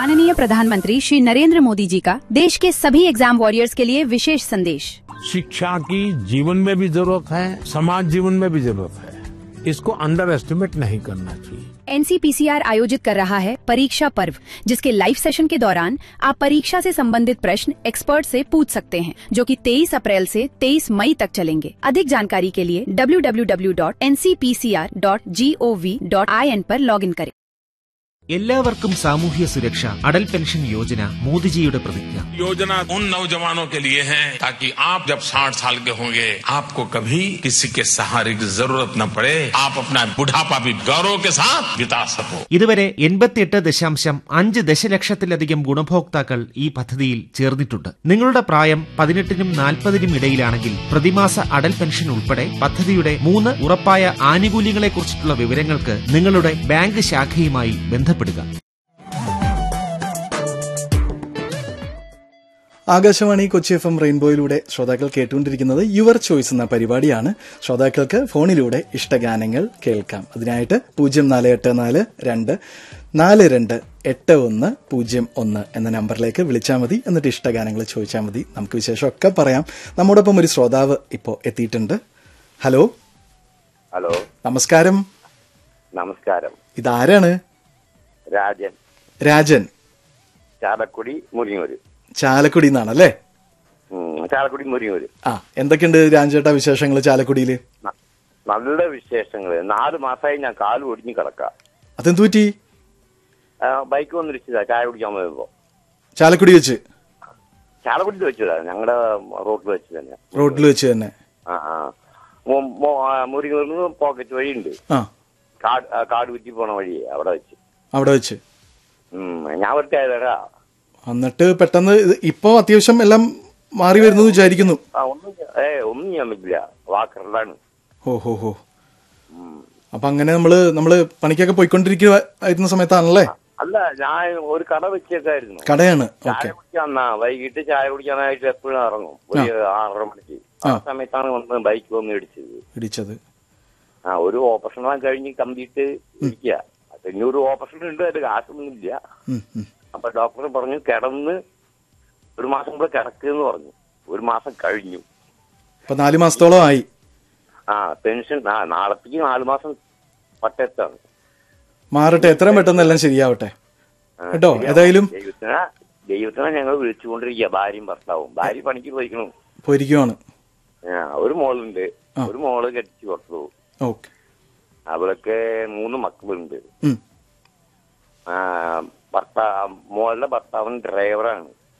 माननीय प्रधानमंत्री श्री नरेंद्र मोदी जी का देश के सभी एग्जाम वॉरियर्स के लिए विशेष संदेश शिक्षा की जीवन में भी जरूरत है समाज जीवन में भी जरूरत है इसको अंडर एस्टिमेट नहीं करना चाहिए एनसीपीसीआर आयोजित कर रहा है परीक्षा पर्व जिसके लाइव सेशन के दौरान आप परीक्षा से संबंधित प्रश्न एक्सपर्ट से पूछ सकते हैं जो कि 23 अप्रैल से 23 मई तक चलेंगे अधिक जानकारी के लिए www.ncpcr.gov.in पर लॉगिन करें എല്ലാവർക്കും സാമൂഹ്യ സുരക്ഷ അടൽ പെൻഷൻ യോജന മോദിജിയുടെ പ്രതിജ്ഞ योजना उन नौजवानों के लिए है ताकि आप जब 60 साल के होंगे आपको कभी किसी के सहारे की जरूरत न पड़े आप अपना बुढ़ापा भी गौरव के साथ बिता सको ഇതുവരെ എൺപത്തിയെട്ട് ദശാംശം അഞ്ച് ദശലക്ഷത്തിലധികം ഗുണഭോക്താക്കൾ ഈ പദ്ധതിയിൽ ചേർന്നിട്ടുണ്ട് നിങ്ങളുടെ പ്രായം പതിനെട്ടിനും നാൽപ്പതിനും ഇടയിലാണെങ്കിൽ പ്രതിമാസ അടൽ പെൻഷൻ ഉൾപ്പെടെ പദ്ധതിയുടെ മൂന്ന് ഉറപ്പായ ആനുകൂല്യങ്ങളെക്കുറിച്ചിട്ടുള്ള വിവരങ്ങൾക്ക് നിങ്ങളുടെ ബാങ്ക് ശാഖയുമായി ബന്ധപ്പെടുക ആകാശവാണി കൊച്ചി എഫ് എം റെയിൻബോയിലൂടെ ശ്രോതാക്കൾ കേട്ടുകൊണ്ടിരിക്കുന്നത് യുവർ ചോയ്സ് എന്ന പരിപാടിയാണ് ശ്രോതാക്കൾക്ക് ഫോണിലൂടെ ഇഷ്ടഗാനങ്ങൾ കേൾക്കാം അതിനായിട്ട് പൂജ്യം നാല് എട്ട് നാല് രണ്ട് നാല് രണ്ട് എട്ട് ഒന്ന് പൂജ്യം ഒന്ന് എന്ന നമ്പറിലേക്ക് വിളിച്ചാൽ മതി എന്നിട്ട് ഇഷ്ടഗാനങ്ങൾ ചോദിച്ചാൽ മതി നമുക്ക് വിശേഷമൊക്കെ പറയാം നമ്മോടൊപ്പം ഒരു ശ്രോതാവ് ഇപ്പോൾ എത്തിയിട്ടുണ്ട് ഹലോ ഹലോ നമസ്കാരം നമസ്കാരം ഇതാരാണ് രാജൻ രാജൻ ചാലക്കുടി മുരിങ്ങൂര് ചാലക്കുടി നിന്നാണല്ലേ ഉം, ചാലക്കുടി മുരിങ്ങൂര് ആ എന്തൊക്കെയുണ്ട് രാജേട്ടാ വിശേഷങ്ങൾ ചാലക്കുടിയിൽ ന- നല്ല വിശേഷങ്ങള് നാല് മാസമായി ഞാൻ കാല് ഒടിഞ്ഞു കിടക്കാം അതെന്തു പറ്റി ബൈക്ക് വന്നിരിച്ചതാ ചായ കുടിക്കാൻ പോയപ്പോ ചാലക്കുടി വെച്ച് ചാലക്കുടി വെച്ചതാ ഞങ്ങളുടെ റോഡിൽ വെച്ച് തന്നെ റോഡിൽ വെച്ച് തന്നെ ആ ആ മു- മു- ആ, മുരിങ്ങൂരിന് പോക്കറ്റ് വഴിയുണ്ട് ആ കാട് ആ, കാട് കുറ്റി പോണ വഴി അവിടെ വെച്ച് അവിടെ വെച്ച് ഉം, ഞാൻ വൃത്തിയായതാ എന്നിട്ട് പെട്ടെന്ന് ഇത് ഇപ്പൊ അത്യാവശ്യം എല്ലാം മാറി വരുന്നു വിചാരിക്കുന്നു ആ ഒന്നും ചെ- ഏ ഒന്നും ചെയ്യാൻ പറ്റില്ല വാക്കറിലാണ് ഹോ ഹോ ഹോ അപ്പൊ അങ്ങനെ നമ്മള് നമ്മള് പണിക്കൊക്കെ പോയിക്കൊണ്ടിരിക്കുന്ന സമയത്താണല്ലേ അല്ല ഞാൻ ഒരു കട വെച്ചേക്കായിരുന്നു കടയാണ് ചായ ഓക്കെ കുടിക്കാന്നാ വൈകിട്ട് ചായ കുടിക്കാനായിട്ട് എപ്പോഴും ഇറങ്ങും ഒരു ആറര മണിക്ക് ആ സമയത്താണ് വന്ന് ബൈക്ക് വന്ന് ഇടിച്ചത് ഇടിച്ചത് ആ ഒരു ഓപ്പറേഷൻ കഴിഞ്ഞ് കമ്പിയിട്ട് ഇരിക്കുക പിന്നെ ഒരു ഓപ്പറേഷൻ ഉണ്ട് അതിന്റെ കാശൊന്നും ഇല്ല ഉം, ഉം. അപ്പൊ ഡോക്ടർ പറഞ്ഞു കിടന്ന് ഒരു മാസം കൂടെ കിടക്കുന്ന് പറഞ്ഞു ഒരു മാസം കഴിഞ്ഞു ഇപ്പൊ നാലു മാസത്തോളം ആയി ആ പെൻഷൻ ആ നാളത്തേക്ക് നാലു മാസം പട്ടത്താണ് മാറട്ടെ എത്രയും പെട്ടെന്ന് എല്ലാം ശരിയാവട്ടെ കേട്ടോ ഏതായാലും ദൈവത്തിനെ ദൈവത്തിനെ ഞങ്ങൾ വിളിച്ചുകൊണ്ടിരിക്കുക ഭാര്യയും ഭർത്താവും ഭാര്യ പണിക്ക് പോയിക്കണം പോയിരിക്കുവാണ് ആ, ഒരു മോളുണ്ട് ആ. ഒരു മോള് കെട്ടിച്ചു കൊടുത്തു ഓക്കെ അവൾക്ക് മൂന്ന് മക്കളുണ്ട് ഉം. ആ, ഭർത്താ മോളുടെ ഭർത്താവൻ ഡ്രൈവറാണ്